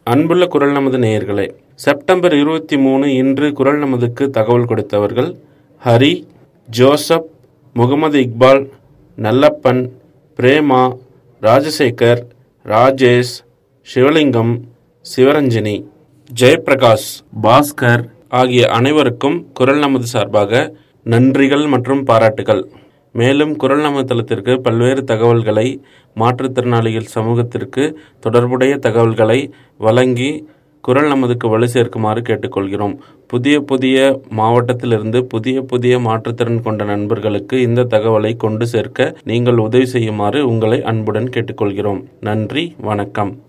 அன்புள்ள குரல் நமது நேயர்களே செப்டம்பர் இருபத்தி மூணு இன்று குரல் நமதுக்கு தகவல் கொடுத்தவர்கள் ஹரி ஜோசப் முகமது இக்பால் நல்லப்பன் பிரேமா ராஜசேகர் ராஜேஷ் சிவலிங்கம் சிவரஞ்சனி ஜெயபிரகாஷ் பாஸ்கர் ஆகிய அனைவருக்கும் குரல் நமது சார்பாக நன்றிகள் மற்றும் பாராட்டுகள் மேலும் குரல் நமது தளத்திற்கு பல்வேறு தகவல்களை மாற்றுத்திறனாளிகள் சமூகத்திற்கு தொடர்புடைய தகவல்களை வழங்கி குரல் நமதுக்கு வலு சேர்க்குமாறு கேட்டுக்கொள்கிறோம் புதிய புதிய மாவட்டத்திலிருந்து புதிய புதிய மாற்றுத்திறன் கொண்ட நண்பர்களுக்கு இந்த தகவலை கொண்டு சேர்க்க நீங்கள் உதவி செய்யுமாறு உங்களை அன்புடன் கேட்டுக்கொள்கிறோம் நன்றி வணக்கம்